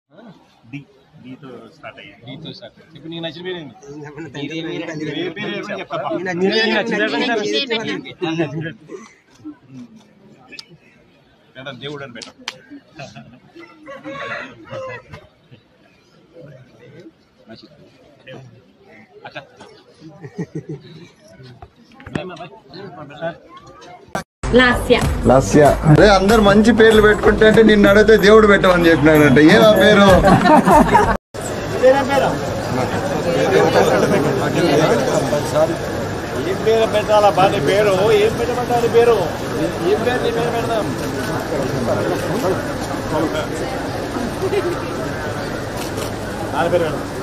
D డితో start అయ్యాయి నీతో sir ఇప్పుడు నీకు నచ్చిన పేరు ఏంది ఏ పేరు ఏమో చెప్పప్పా. నీకు నచ్చిన పేరు ఏంటి? లేదా దేవుడు అని పెట్టం అక్క లాస్య లాస్య అరే అందరు మంచి పేర్లు పెట్టుకుంటే అంటే నిన్ను అడిగితే దేవుడు పెట్టమని చెప్పినాడంట ఏమా పేరు ఏం పేరు పెట్టాలా బాగా పేరు ఏం పెట్టమంటారు పేరు ఏం పేరు నీ పేరు పెడదాం నా పేరు పెడదాం